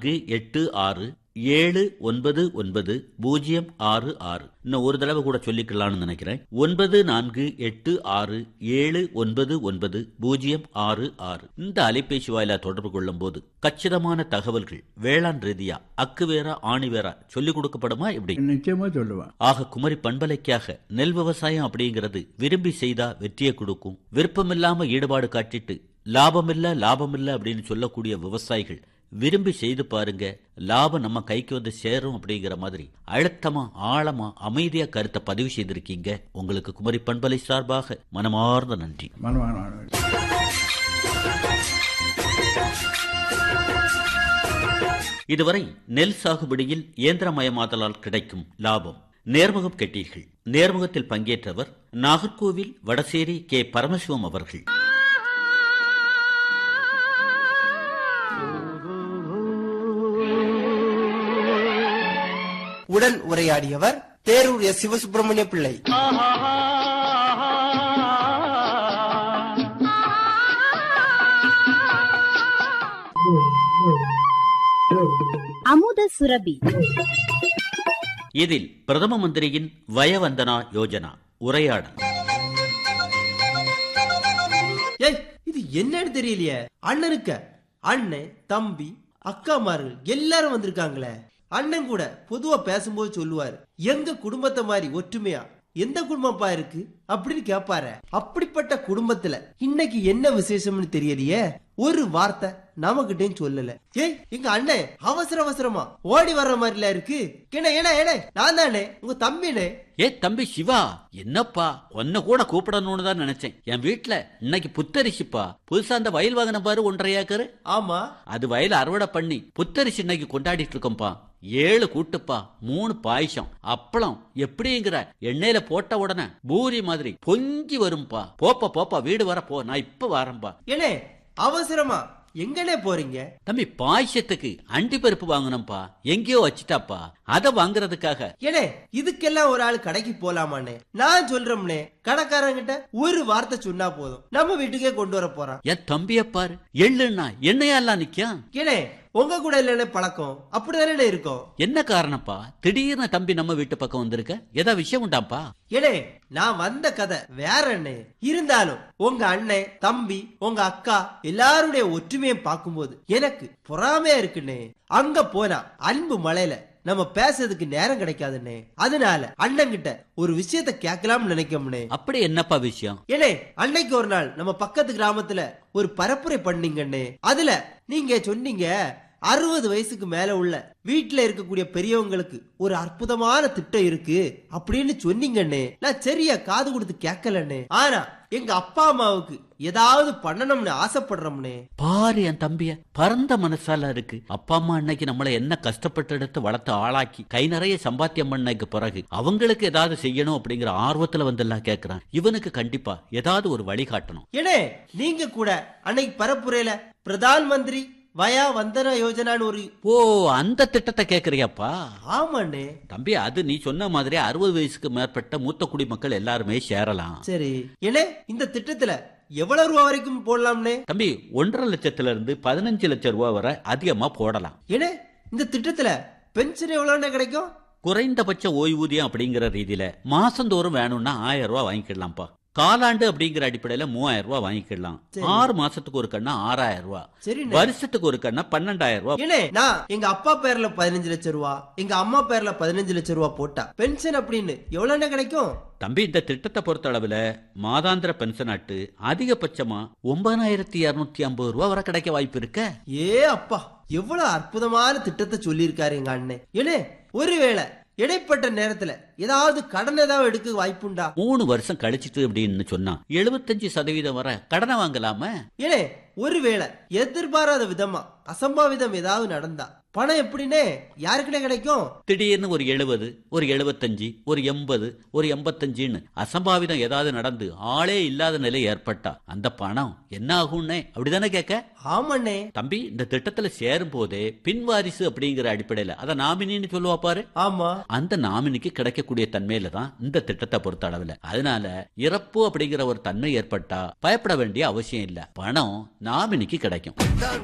நான்கு எட்டு ஆறு ஏழு ஒன்பது ஒன்பது பூஜ்ஜியம் ஆறு ஆறு இன்னும் ஒரு தடவை கூட சொல்லிக்கலாம்னு நினைக்கிறேன் ஒன்பது நான்கு எட்டு ஆறு ஏழு ஒன்பது ஒன்பது பூஜ்ஜியம் ஆறு ஆறு இந்த அலைபேசி வாயிலா தொடர்பு கொள்ளும் போது கச்சிதமான தகவல்கள் வேளாண் ரீதியா அக்கு வேறா ஆணி வேறா சொல்லிக் கொடுக்கப்படுமா இப்படி நிச்சயமா சொல்லுவேன் ஆக குமரி பண்பலைக்காக நெல் விவசாயம் அப்படிங்கிறது விரும்பி செய்தா வெற்றியை கொடுக்கும் விருப்பமில்லாம ஈடுபாடு காட்டிட்டு லாபமில்ல லாபமில்ல அப்படின்னு சொல்லக்கூடிய விவசாயிகள் விரும்பி செய்து பாருங்க லாபம் நம்ம கைக்கு வந்து சேரும் அப்படிங்கிற மாதிரி அழுத்தமா ஆழமா அமைதியா கருத்தை பதிவு செய்திருக்கீங்க உங்களுக்கு குமரி பண்பலை சார்பாக மனமார்ந்த நன்றி மனமான இதுவரை நெல் சாகுபடியில் இயந்திரமயமாதலால் கிடைக்கும் லாபம் நேர்முகம் கேட்டீர்கள் நேர்முகத்தில் பங்கேற்றவர் நாகர்கோவில் வடசேரி கே பரமசிவம் அவர்கள் உடன் உரையாடியவர் தேரூர் எஸ் சிவசுப்பிரமணிய பிள்ளை அமுத சுரபி இதில் பிரதம மந்திரியின் வயவந்தனா யோஜனா உரையாடல் ஏய் இது என்னன்னு தெரியலையே அண்ணனுக்க அண்ணன் தம்பி அக்காமார்கள் எல்லாரும் வந்திருக்காங்களே அண்ணன் கூட பொதுவா பேசும்போது சொல்லுவாரு எங்க குடும்பத்தை மாதிரி ஒற்றுமையா எந்த குடும்பப்பா இருக்கு அப்படின்னு கேட்பாரு அப்படிப்பட்ட குடும்பத்துல இன்னைக்கு என்ன விசேஷம்னு தெரியலையே ஒரு வார்த்தை நமக்கிட்டையும் சொல்லல ஏய் எங்க அண்ணன் அவசர அவசரமா ஓடி வர்ற மாதிரில இருக்கு என்ன ஏன ஏன நான் தானே உங்க தம்பினே ஏ தம்பி சிவா என்னப்பா உன்னை கூட கூப்பிடணும்னு தான் நினைச்சேன் என் வீட்டுல இன்னைக்கு புத்தரிசிப்பா புதுசா அந்த வயல் வாங்கின பாரு ஒன்றரை ஏக்கரு ஆமா அது வயல அறுவடை பண்ணி புத்தரிசி இன்னைக்கு கொண்டாடிட்டு இருக்கோம்ப்பா ஏழு கூட்டுப்பா மூணு பாயசம் அப்பளம் எப்படிங்கிற எண்ணெயில போட்ட உடனே பூரி மாதிரி பொங்கி வரும்பா போப்பா போப்பா வீடு வர போ நான் இப்ப வரேன்பா ஏனே அவசரமா எங்கனே போறீங்க தம்பி பாயசத்துக்கு அண்டி பருப்பு வாங்கணும்ப்பா எங்கேயோ வச்சுட்டாப்பா அதை வாங்குறதுக்காக ஏனே இதுக்கெல்லாம் ஒரு ஆள் கடைக்கு போலாமாண்ணே நான் சொல்றோம்னே கடைக்காரங்கிட்ட ஒரு வார்த்தை சொன்னா போதும் நம்ம வீட்டுக்கே கொண்டு வர போறான் என் தம்பிய பாரு எள்ளுன்னா என்னையெல்லாம் நிக்கும் ஏனே உங்க கூட இல்லைன்னு பழக்கம் அப்படிதானே இருக்கும் என்ன காரணப்பா திடீர்னு தம்பி நம்ம வீட்டு பக்கம் வந்திருக்க ஏதா விஷயம் உண்டாப்பா ஏனே நான் வந்த கதை வேற என்ன இருந்தாலும் உங்க அண்ணன் தம்பி உங்க அக்கா எல்லாருடைய ஒற்றுமையை பார்க்கும்போது எனக்கு பொறாமையா இருக்குண்ணே அங்க போனா அன்பு மலையில நம்ம பேசுறதுக்கு நேரம் கிடைக்காதுண்ணே அதனால அண்ணன் கிட்ட ஒரு விஷயத்த கேட்கலாம்னு நினைக்கோம்னே அப்படி என்னப்பா விஷயம் ஏனே அன்னைக்கு ஒரு நாள் நம்ம பக்கத்து கிராமத்துல ஒரு பரப்புரை பண்ணீங்கண்ணே அதுல நீங்க சொன்னீங்க அறுபது வயசுக்கு மேல உள்ள வீட்டுல இருக்கக்கூடிய பெரியவங்களுக்கு ஒரு அற்புதமான திட்டம் இருக்கு அப்படின்னு சொன்னீங்கண்ணே நான் சரியா காது கொடுத்து கேட்கலண்ணே ஆனா எங்க அப்பா அம்மாவுக்கு ஏதாவது பண்ணணும்னு ஆசைப்படுறோம்னே பாரு என் தம்பிய பரந்த மனசால இருக்கு அப்பா அம்மா அன்னைக்கு நம்மள என்ன கஷ்டப்பட்டு எடுத்து வளர்த்து ஆளாக்கி கை நிறைய சம்பாத்தியம் பண்ணக்கு பிறகு அவங்களுக்கு ஏதாவது செய்யணும் அப்படிங்கிற ஆர்வத்துல வந்து எல்லாம் கேக்குறான் இவனுக்கு கண்டிப்பா ஏதாவது ஒரு வழி காட்டணும் ஏனே நீங்க கூட அன்னைக்கு பரப்புரையில பிரதான் மந்திரி வயா வந்தன யோஜனான்னு ஒரு ஓ அந்த திட்டத்தை கேக்குறியாப்பா ஆமாண்ணே தம்பி அது நீ சொன்ன மாதிரி அறுபது வயசுக்கு மேற்பட்ட மூத்த குடிமக்கள் எல்லாருமே சேரலாம் சரி ஏனே இந்த திட்டத்துல எவ்வளவு ரூபா வரைக்கும் போடலாம்னே தம்பி ஒன்றரை லட்சத்துல இருந்து பதினஞ்சு லட்சம் ரூபாய் வரை அதிகமா போடலாம் ஏனே இந்த திட்டத்துல பென்ஷன் எவ்வளவுன்னு கிடைக்கும் குறைந்தபட்ச ஓய்வூதியம் அப்படிங்கிற ரீதியில மாசந்தோறும் வேணும்னா ஆயிரம் ரூபாய் வாங்கிக்கலாம்ப்பா காலாண்டு அப்படிங்கிற அடிப்படையில மூவாயிரம் ரூபாய் வாங்கிக்கலாம் ஆறு மாசத்துக்கு ஒரு கண்ணா ஆறாயிரம் ரூபாய் சரிண்ணே வருஷத்துக்கு ஒரு கண்ணா பன்னெண்டாயிரம் ரூபாய் ஏனே நான் எங்க அப்பா பேர்ல பதினஞ்சு லட்சம் ரூபா எங்க அம்மா பேர்ல பதினஞ்சு லட்சம் ரூபா போட்டா பென்ஷன் அப்படின்னு எவ்வளவுன்னு கிடைக்கும் தம்பி இந்த திட்டத்தை பொறுத்த அளவுல மாதாந்திர பென்ஷன் அட்டு அதிகபட்சமா ஒன்பதாயிரத்தி இருநூத்தி ஐம்பது ரூபாய் வரை கிடைக்க வாய்ப்பு இருக்க ஏ அப்பா எவ்வளவு அற்புதமான திட்டத்தை சொல்லியிருக்காரு எங்க அண்ணன் ஏனே ஒருவேளை இடைப்பட்ட நேரத்துல ஏதாவது கடன் ஏதாவது எடுக்க வாய்ப்புண்டா மூணு வருஷம் கழிச்சிட்டு அப்படின்னு சொன்னா எழுபத்தஞ்சு சதவீதம் வரை கடனை வாங்கலாமா ஏனே ஒருவேளை எதிர்பாராத விதமா அசம்பாவிதம் ஏதாவது நடந்தா பணம் எப்படின்னே யாருக்கிட்ட கிடைக்கும் திடீர்னு ஒரு எழுபது ஒரு எழுபத்தஞ்சு ஒரு எண்பது ஒரு எண்பத்தஞ்சுன்னு அசம்பாவிதம் ஏதாவது நடந்து ஆளே இல்லாத நிலை ஏற்பட்டா அந்த பணம் என்ன ஆகும்னே அப்படிதானே கேட்க ஆமாண்ணே தம்பி இந்த திட்டத்துல சேரும் போதே பின்வாரிசு அப்படிங்கிற அடிப்படையில அத நாமினின்னு சொல்லுவா பாரு ஆமா அந்த நாமினிக்கு கிடைக்கக்கூடிய தன்மையில தான் இந்த திட்டத்தை பொறுத்த அளவுல அதனால இறப்பு அப்படிங்கிற ஒரு தன்மை ஏற்பட்டா பயப்பட வேண்டிய அவசியம் இல்ல பணம் நாமினிக்கு கிடைக்கும்